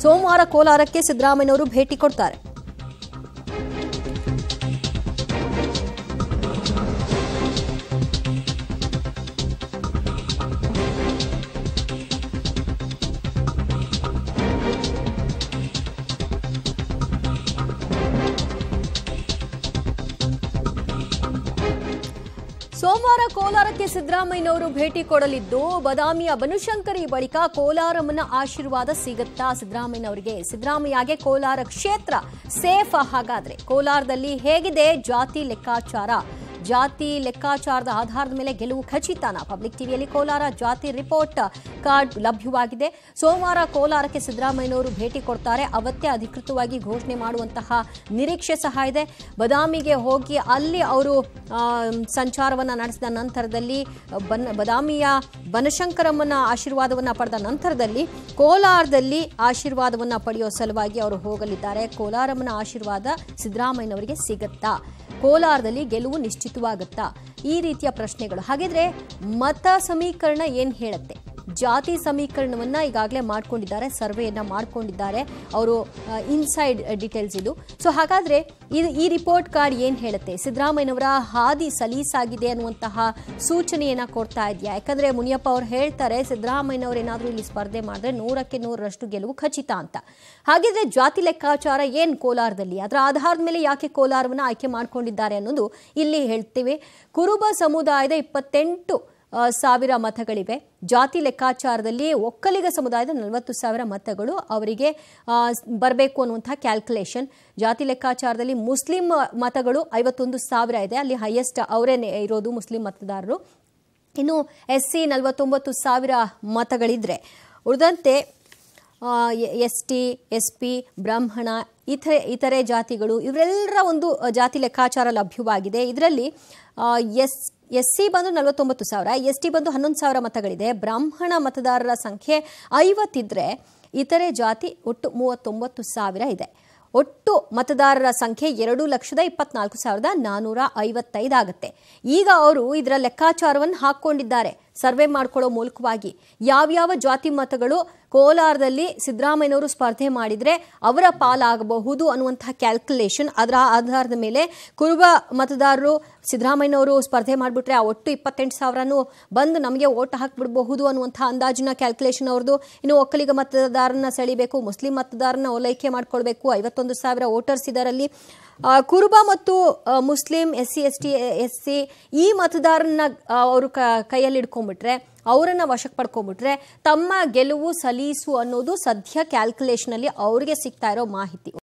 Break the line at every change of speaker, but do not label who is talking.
ಸೋಮವಾರ ಕೋಲಾರಕ್ಕೆ ಸಿದ್ದರಾಮಯ್ಯನವರು ಭೇಟಿ ಕೊಡ್ತಾರೆ ಸೋಮವಾರ ಕೋಲಾರಕ್ಕೆ ಸಿದ್ದರಾಮಯ್ಯನವರು ಭೇಟಿ ಕೊಡಲಿದ್ದು ಬದಾಮಿಯ ಬನಶಂಕರಿ ಬಳಿಕ ಕೋಲಾರಮ್ಮನ ಆಶೀರ್ವಾದ ಸಿಗುತ್ತಾ ಸಿದ್ದರಾಮಯ್ಯನವರಿಗೆ ಸಿದ್ದರಾಮಯ್ಯಗೆ ಕೋಲಾರ ಕ್ಷೇತ್ರ ಸೇಫ್ ಹಾಗಾದ್ರೆ ಕೋಲಾರದಲ್ಲಿ ಹೇಗಿದೆ ಜಾತಿ ಲೆಕ್ಕಾಚಾರ ಜಾತಿ ಲೆಕ್ಕಾಚಾರದ ಆಧಾರದ ಮೇಲೆ ಗೆಲುವು ಖಚಿತನ ಪಬ್ಲಿಕ್ ಟಿವಿಯಲ್ಲಿ ಕೋಲಾರ ಜಾತಿ ರಿಪೋರ್ಟ್ ಕಾರ್ಡ್ ಲಭ್ಯವಾಗಿದೆ ಸೋಮವಾರ ಕೋಲಾರಕ್ಕೆ ಸಿದ್ದರಾಮಯ್ಯನವರು ಭೇಟಿ ಕೊಡ್ತಾರೆ ಅವತ್ತೇ ಅಧಿಕೃತವಾಗಿ ಘೋಷಣೆ ಮಾಡುವಂತಹ ನಿರೀಕ್ಷೆ ಸಹ ಇದೆ ಬದಾಮಿಗೆ ಹೋಗಿ ಅಲ್ಲಿ ಅವರು ಸಂಚಾರವನ್ನು ನಡೆಸಿದ ನಂತರದಲ್ಲಿ ಬನ್ ಬದಾಮಿಯ ಬನಶಂಕರಮ್ಮನ ಆಶೀರ್ವಾದವನ್ನು ಪಡೆದ ನಂತರದಲ್ಲಿ ಕೋಲಾರದಲ್ಲಿ ಆಶೀರ್ವಾದವನ್ನು ಪಡೆಯೋ ಸಲುವಾಗಿ ಅವರು ಹೋಗಲಿದ್ದಾರೆ ಕೋಲಾರಮ್ಮನ ಆಶೀರ್ವಾದ ಸಿದ್ದರಾಮಯ್ಯನವರಿಗೆ ಸಿಗತ್ತಾ ಕೋಲಾರದಲ್ಲಿ ಗೆಲುವು ನಿಶ್ಚಿತವಾಗುತ್ತಾ ಈ ರೀತಿಯ ಪ್ರಶ್ನೆಗಳು ಹಾಗಿದ್ರೆ ಮತ ಸಮೀಕರಣ ಏನ್ ಹೇಳುತ್ತೆ ಜಾತಿ ಸಮೀಕರಣವನ್ನ ಈಗಾಗಲೇ ಮಾಡ್ಕೊಂಡಿದ್ದಾರೆ ಸರ್ವೆಯನ್ನ ಮಾಡ್ಕೊಂಡಿದ್ದಾರೆ ಅವರು ಇನ್ಸೈಡ್ ಡೀಟೇಲ್ಸ್ ಇದು ಸೊ ಹಾಗಾದ್ರೆ ಇದು ಈ ರಿಪೋರ್ಟ್ ಕಾರ್ಡ್ ಏನ್ ಹೇಳುತ್ತೆ ಸಿದ್ದರಾಮಯ್ಯನವರ ಹಾದಿ ಸಲೀಸಾಗಿದೆ ಅನ್ನುವಂತಹ ಸೂಚನೆಯನ್ನ ಕೊಡ್ತಾ ಇದೆಯಾ ಯಾಕಂದ್ರೆ ಮುನಿಯಪ್ಪ ಅವ್ರು ಹೇಳ್ತಾರೆ ಸಿದ್ದರಾಮಯ್ಯನವರು ಏನಾದರೂ ಇಲ್ಲಿ ಸ್ಪರ್ಧೆ ಮಾಡಿದ್ರೆ ನೂರಕ್ಕೆ ನೂರರಷ್ಟು ಗೆಲುವು ಖಚಿತ ಅಂತ ಹಾಗಿದ್ರೆ ಜಾತಿ ಲೆಕ್ಕಾಚಾರ ಏನ್ ಕೋಲಾರದಲ್ಲಿ ಅದರ ಆಧಾರದ ಮೇಲೆ ಯಾಕೆ ಕೋಲಾರವನ್ನ ಆಯ್ಕೆ ಮಾಡ್ಕೊಂಡಿದ್ದಾರೆ ಅನ್ನೋದು ಇಲ್ಲಿ ಹೇಳ್ತೀವಿ ಕುರುಬ ಸಮುದಾಯದ ಇಪ್ಪತ್ತೆಂಟು ಆ, ಸಾವಿರ ಮತಗಳಿವೆ ಜಾತಿ ಲೆಕ್ಕಾಚಾರದಲ್ಲಿ ಒಕ್ಕಲಿಗ ಸಮುದಾಯದ ನಲವತ್ತು ಸಾವಿರ ಮತಗಳು ಅವರಿಗೆ ಬರಬೇಕು ಅನ್ನುವಂಥ ಕ್ಯಾಲ್ಕುಲೇಷನ್ ಜಾತಿ ಲೆಕ್ಕಾಚಾರದಲ್ಲಿ ಮುಸ್ಲಿಂ ಮತಗಳು ಐವತ್ತೊಂದು ಸಾವಿರ ಇದೆ ಅಲ್ಲಿ ಹೈಯೆಸ್ಟ್ ಅವರೇ ಇರೋದು ಮುಸ್ಲಿಂ ಮತದಾರರು ಇನ್ನು ಎಸ್ ಸಿ ನಲವತ್ತೊಂಬತ್ತು ಸಾವಿರ ಮತಗಳಿದ್ರೆ ಉಳಿದಂತೆ ಎಸ್ ಟಿ ಎಸ್ ಪಿ ಬ್ರಾಹ್ಮಣ ಇತರೆ ಇತರೆ ಜಾತಿಗಳು ಇವರೆಲ್ಲರ ಒಂದು ಆ, ಜಾತಿ ಲೆಕ್ಕಾಚಾರ ಲಭ್ಯವಾಗಿದೆ ಇದರಲ್ಲಿ ಎಸ್ ಎಸ್ ಸಿ ಬಂದು ನಲವತ್ತೊಂಬತ್ತು ಸಾವಿರ ಎಸ್ ಟಿ ಬಂದು ಹನ್ನೊಂದು ಸಾವಿರ ಮತಗಳಿದೆ ಬ್ರಾಹ್ಮಣ ಮತದಾರರ ಸಂಖ್ಯೆ ಐವತ್ತಿದ್ರೆ ಇತರೆ ಜಾತಿ ಒಟ್ಟು ಮೂವತ್ತೊಂಬತ್ತು ಸಾವಿರ ಇದೆ ಒಟ್ಟು ಮತದಾರರ ಸಂಖ್ಯೆ ಎರಡು ಲಕ್ಷದ ಇಪ್ಪತ್ನಾಲ್ಕು ಸಾವಿರದ ನಾನ್ನೂರ ಐವತ್ತೈದು ಆಗುತ್ತೆ ಈಗ ಅವರು ಇದರ ಲೆಕ್ಕಾಚಾರವನ್ನು ಹಾಕ್ಕೊಂಡಿದ್ದಾರೆ ಸರ್ವೆ ಮಾಡ್ಕೊಳ್ಳೋ ಮೂಲಕವಾಗಿ ಯಾವ್ಯಾವ ಜಾತಿ ಮತಗಳು ಕೋಲಾರದಲ್ಲಿ ಸಿದ್ದರಾಮಯ್ಯನವರು ಸ್ಪರ್ಧೆ ಮಾಡಿದರೆ ಅವರ ಪಾಲಾಗಬಹುದು ಅನ್ನುವಂತಹ ಕ್ಯಾಲ್ಕುಲೇಷನ್ ಅದರ ಆಧಾರದ ಮೇಲೆ ಕುರುಬ ಮತದಾರರು ಸಿದ್ದರಾಮಯ್ಯನವರು ಸ್ಪರ್ಧೆ ಮಾಡಿಬಿಟ್ರೆ ಆ ಒಟ್ಟು ಇಪ್ಪತ್ತೆಂಟು ಸಾವಿರನೂ ಬಂದು ನಮಗೆ ಓಟ್ ಹಾಕಿಬಿಡಬಹುದು ಅನ್ನುವಂಥ ಅಂದಾಜಿನ ಕ್ಯಾಲ್ಕುಲೇಷನ್ ಅವ್ರದ್ದು ಇನ್ನು ಒಕ್ಕಲಿಗ ಮತದಾರನ ಸೆಳಿಬೇಕು ಮುಸ್ಲಿಂ ಮತದಾರನ ಓಲೈಕೆ ಮಾಡ್ಕೊಳ್ಬೇಕು ಐವತ್ತೊಂದು ಸಾವಿರ ವೋಟರ್ಸ್ ಇದರಲ್ಲಿ ಆ, ಕುರುಬ ಮತ್ತು ಆ, Muslim S C S T S C ಈ ಮತದಾರನ ಆ, ಅವರು ಕ ಕೈಯಲ್ಲಿ ಹಿಡ್ಕೊಂಡ್ಬಿಟ್ರೆ ಅವರನ್ನ ವಶಕ್ಕೆ ಪಡ್ಕೊಂಡ್ಬಿಟ್ರೆ ತಮ್ಮ ಗೆಲುವು ಸಲೀಸು ಅನ್ನೋದು ಸದ್ಯ ಕ್ಯಾಲ್ಕುಲೇಷನಲ್ಲಿ ಅವರಿಗೆ ಸಿಗ್ತಾ ಇರೋ ಮಾಹಿತಿ